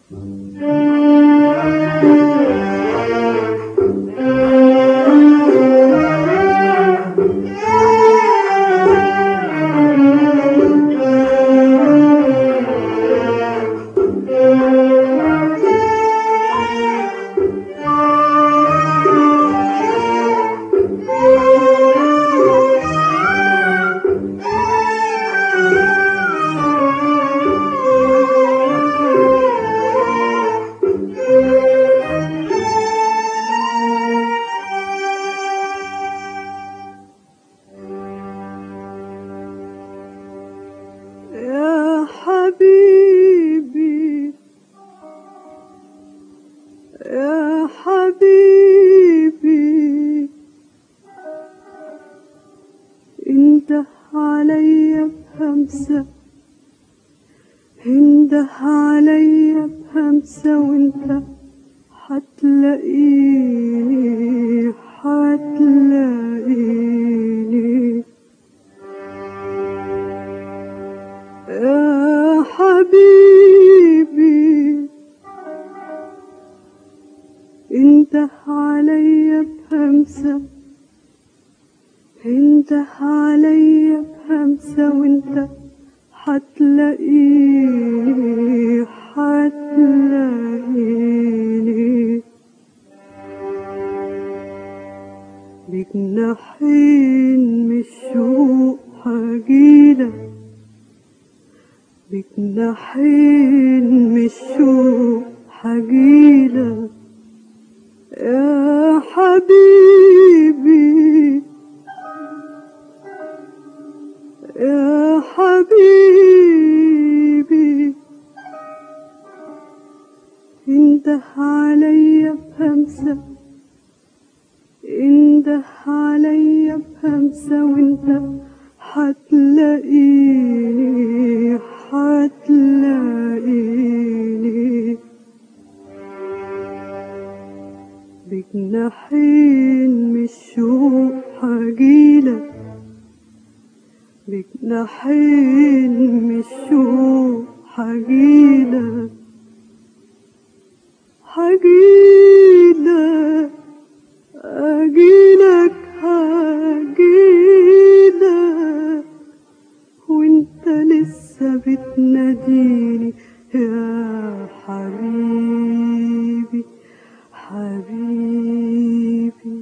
يا حبيبي يا حبيبي انده عليا بهمسة انده عليا بهمسة وانت حتلاقيني حتلاقيني يا حبيبي انت عليا بهمسة انت عليا بهمسة وانت حتلاقيني حتلاقيني بجناحين من الشوق هجيلك بجناحين من الشوق حجيلك يا حبيبي يا حبيبي انده عليا بهمسة انده عليا بهمسة وانت حتلاقيني حتلاقيني بجناحين من الشوق هجيلك بجناحين من الشوق هجيلك هجيلك أجيلك هجيلك وانت لسه بتناديني يا حبيبي حبيبي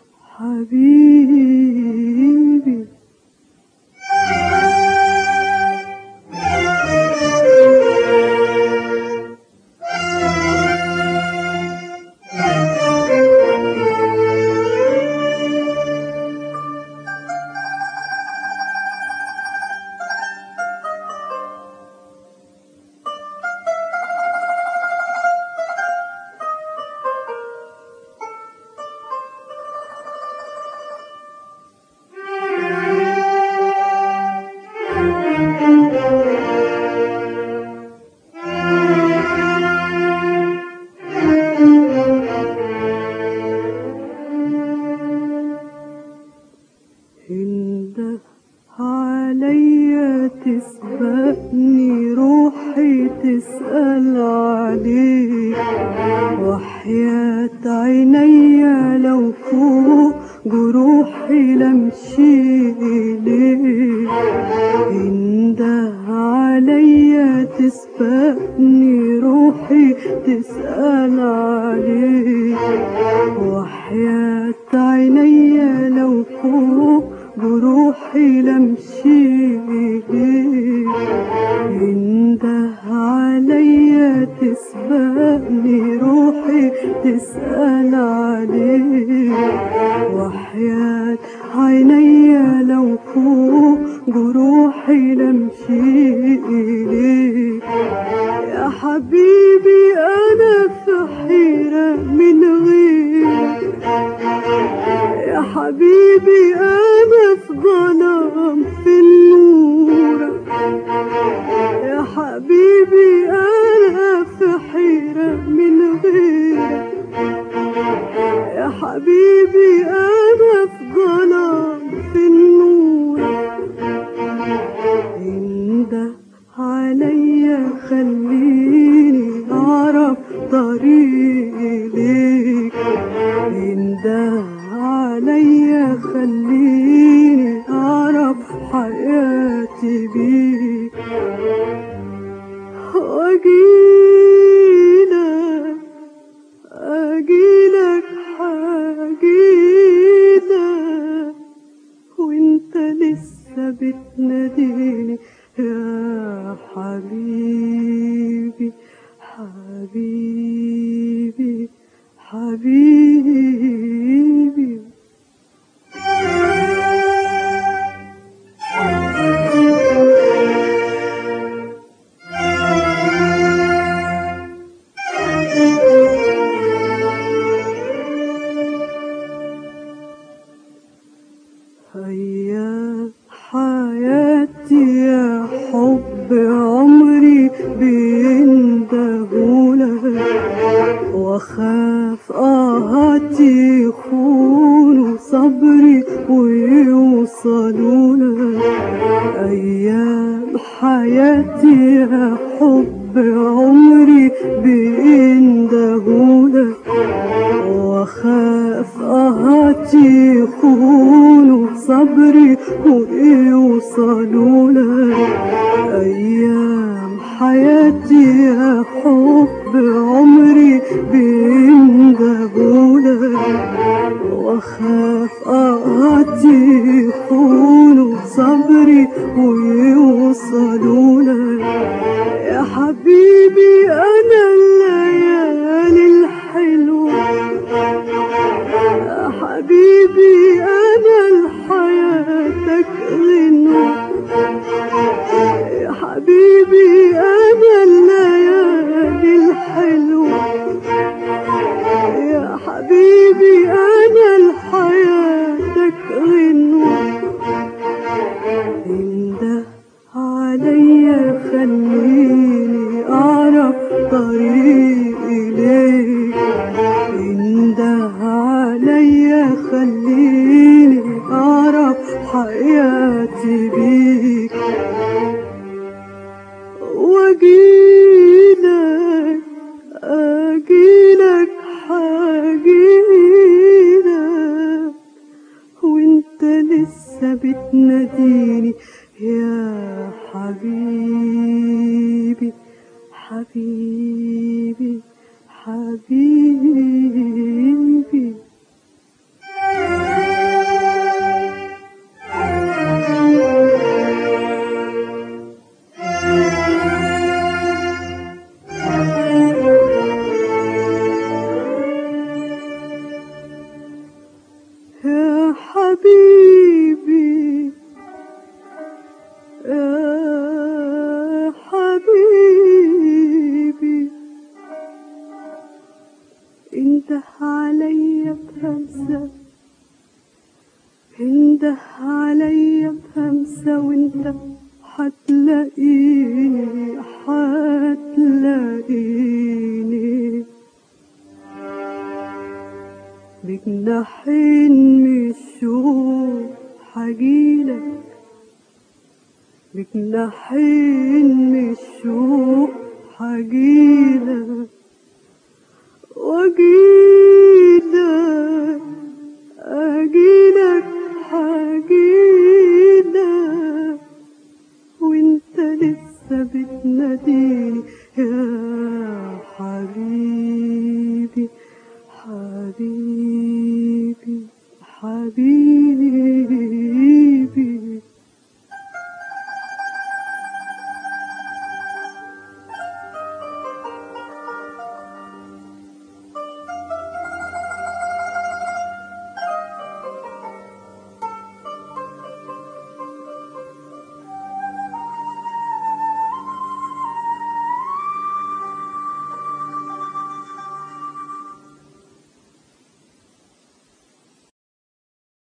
حبيبي انده عليا تسبقني روحي تسأل عليك وحياة عينيا لو فوق جروحي لمشي إليك انده عليا تسبقني روحي تسأل عليك وحياة عينيا لو فوق جروحي لمشي إليك انده عليا تسبقني روحي تسأل عليك وحياة عينيا لو فوق جروحي لمشي إليك يا حبيبي أنا في حيرة من غيرك يا حبيبي أنا في ظلام في النور يا حبيبي أنا في حيرة من غيرك يا حبيبي أنا في ظلام في النور انده عليا خليني أعرف طريقي ليك انده عليا خليني اعرف حياتي بيك واجيلك اجيلك حاجيلك وانت لسه بتناديني يا حبيبي حبيبي حبيبي هيا حياتي يا حب عمري بيندهولك واخاف اهاتي يخونوا صبري ويوصلولك ايام حياتي يا حب عمري بيندهولك واخاف اهاتي يخونوا صبري ويوصلوا لك ايام حياتي يا حب عمري بيندهوا لك واخاف اهاتي يخونوا صبري ويوصلوا لك يا حبيبي انا الليالي الحلوه يا حبيبي أنا لحياتك غنوة يا حبيبي أنا الليالي الحلوة يا حبيبي أنا لحياتك غنوة انده عليا خليني أعرف طريقي ليك انده عليا خليني اعرف حياتي بيك واجيلك اجيلك حاجيلك وانت لسه بتناديني يا حبيبي حبيبي حبيبي يا حبيبي يا حبيبي انده عليا بهمسة انده عليا بهمسة وانت حتلاقيني حتلاقيني بجناحين من الشوق حجيلك بجناحين من الشوق حجيلك